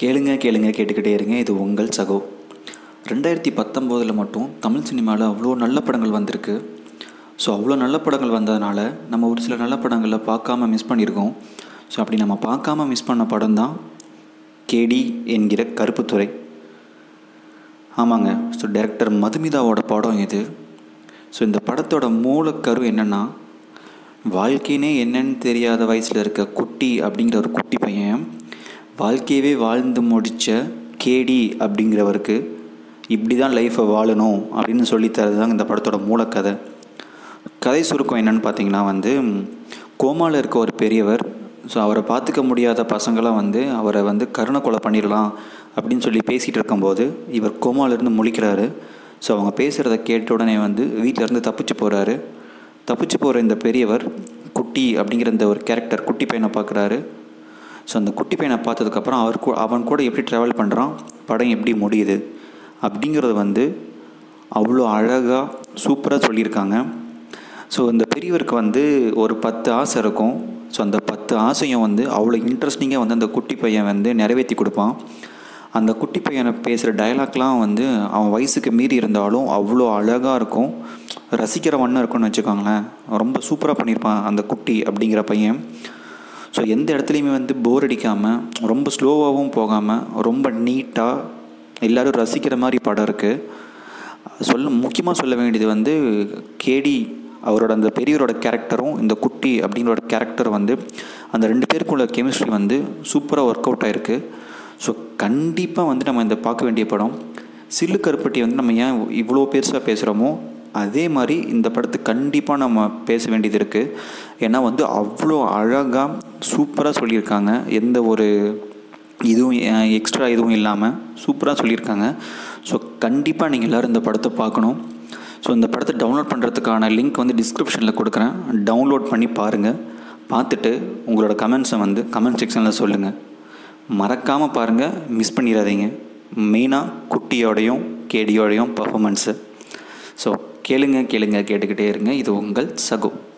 கேளுங்க கேளுங்க கேட்டுக்கிட்டே இருங்க இது உங்கள் சகோ ரெண்டாயிரத்தி பத்தொம்போதில் மட்டும் தமிழ் சினிமாவில் அவ்வளோ நல்ல படங்கள் வந்திருக்கு ஸோ அவ்வளோ நல்ல படங்கள் வந்ததுனால நம்ம ஒரு சில நல்ல படங்களை பார்க்காம மிஸ் பண்ணியிருக்கோம் ஸோ அப்படி நம்ம பார்க்காம மிஸ் பண்ண படம் தான் கேடி என்கிற கருப்புத்துறை ஆமாங்க ஸோ டைரக்டர் மதுமிதாவோட படம் இது ஸோ இந்த படத்தோட மூலக்கரு என்னென்னா வாழ்க்கைனே என்னன்னு தெரியாத வயசில் இருக்க குட்டி அப்படிங்கிற ஒரு குட்டி பையன் வாழ்க்கையவே வாழ்ந்து முடித்த கேடி அப்படிங்கிறவருக்கு இப்படி தான் லைஃப்பை வாழணும் அப்படின்னு சொல்லித்தரது தான் இந்த படத்தோட மூலக்கதை கதை சுருக்கம் என்னன்னு பார்த்தீங்கன்னா வந்து கோமாவில் இருக்க ஒரு பெரியவர் ஸோ அவரை பார்த்துக்க முடியாத பசங்களாம் வந்து அவரை வந்து கருணை கொலை பண்ணிடலாம் அப்படின்னு சொல்லி பேசிகிட்டு இருக்கும்போது இவர் கோமாவிலேருந்து முழிக்கிறாரு ஸோ அவங்க பேசுகிறத கேட்ட உடனே வந்து வீட்டிலேருந்து தப்பிச்சு போகிறாரு தப்பிச்சு போகிற இந்த பெரியவர் குட்டி அப்படிங்கிற இந்த ஒரு கேரக்டர் குட்டி பையனை பார்க்குறாரு ஸோ அந்த குட்டி பையனை பார்த்ததுக்கப்புறம் அவர் கூ அவன் கூட எப்படி ட்ராவல் பண்ணுறான் படம் எப்படி முடியுது அப்படிங்கிறது வந்து அவ்வளோ அழகாக சூப்பராக சொல்லியிருக்காங்க ஸோ இந்த பெரியவருக்கு வந்து ஒரு பத்து ஆசை இருக்கும் ஸோ அந்த பத்து ஆசையும் வந்து அவ்வளோ இன்ட்ரெஸ்டிங்காக வந்து அந்த குட்டி பையன் வந்து நிறைவேற்றி கொடுப்பான் அந்த குட்டி பையனை பேசுகிற டயலாக்லாம் வந்து அவன் வயசுக்கு மீறி இருந்தாலும் அவ்வளோ அழகாக இருக்கும் ரசிக்கிற வண்ணம் இருக்கும்னு வச்சுக்கோங்களேன் ரொம்ப சூப்பராக பண்ணியிருப்பான் அந்த குட்டி அப்படிங்கிற பையன் ஸோ எந்த இடத்துலையுமே வந்து போர் அடிக்காமல் ரொம்ப ஸ்லோவாகவும் போகாமல் ரொம்ப நீட்டாக எல்லோரும் ரசிக்கிற மாதிரி படம் இருக்குது சொல்ல முக்கியமாக சொல்ல வேண்டியது வந்து கேடி அவரோட அந்த பெரியவரோட கேரக்டரும் இந்த குட்டி அப்படிங்கிற கேரக்டர் வந்து அந்த ரெண்டு பேருக்குள்ள கெமிஸ்ட்ரி வந்து சூப்பராக ஒர்க் அவுட் ஆகிருக்கு ஸோ கண்டிப்பாக வந்து நம்ம இந்த பார்க்க வேண்டிய படம் சில்லு கருப்பட்டி வந்து நம்ம ஏன் இவ்வளோ பெருசாக பேசுகிறோமோ அதே மாதிரி இந்த படத்தை கண்டிப்பாக நம்ம பேச வேண்டியது இருக்குது ஏன்னா வந்து அவ்வளோ அழகாக சூப்பராக சொல்லியிருக்காங்க எந்த ஒரு இதுவும் எக்ஸ்ட்ரா எதுவும் இல்லாமல் சூப்பராக சொல்லியிருக்காங்க ஸோ கண்டிப்பாக நீங்கள் எல்லோரும் இந்த படத்தை பார்க்கணும் ஸோ இந்த படத்தை டவுன்லோட் பண்ணுறதுக்கான லிங்க் வந்து டிஸ்கிரிப்ஷனில் கொடுக்குறேன் டவுன்லோட் பண்ணி பாருங்கள் பார்த்துட்டு உங்களோட கமெண்ட்ஸை வந்து கமெண்ட் செக்ஷனில் சொல்லுங்கள் மறக்காமல் பாருங்கள் மிஸ் பண்ணிடாதீங்க மெயினாக குட்டியோடையும் கேடியோடையும் பர்ஃபாமன்ஸு ஸோ கேளுங்க கேளுங்க கேட்டுக்கிட்டே இருங்க இது உங்கள் சகோ